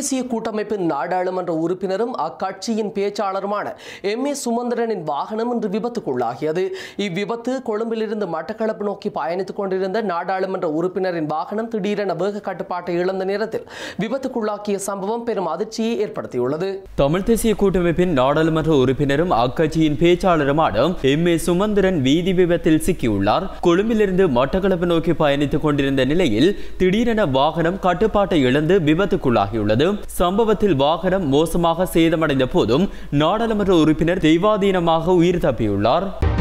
தேசிய கூட்டமைப்பின் நாடாளுமன்ற உறுப்பினரும் அக்கட்சியின் பேச்சாளருமான எம் ஏ சுமந்திரனின் வாகனம் இன்று விபத்துக்குள்ளாகியது இவ்விபத்து கொழும்பிலிருந்து மட்டக்களப்பு நோக்கி பயணித்துக் கொண்டிருந்த நாடாளுமன்ற உறுப்பினரின் வாகனம் திடீரென வேக கட்டுப்பாட்டை இழந்த நேரத்தில் விபத்துக்குள்ளாக்கிய சம்பவம் பெரும் அதிர்ச்சியை ஏற்படுத்தியுள்ளது தமிழ் தேசிய கூட்டமைப்பின் நாடாளுமன்ற உறுப்பினரும் அக்கட்சியின் பேச்சாளருமான எம் ஏ சுமந்திரன் வீதி விபத்தில் சிக்கியுள்ளார் கொழும்பிலிருந்து மட்டக்களப்பு நோக்கி பயணித்துக் கொண்டிருந்த நிலையில் திடீரென வாகனம் கட்டுப்பாட்டை இழந்து விபத்துக்குள்ளாகியுள்ளது சம்பவத்தில் வாகனம் மோசமாக சேதமடைந்த போதும் நாடாளுமன்ற உறுப்பினர் தெய்வாதீனமாக உயிர் தப்பியுள்ளார்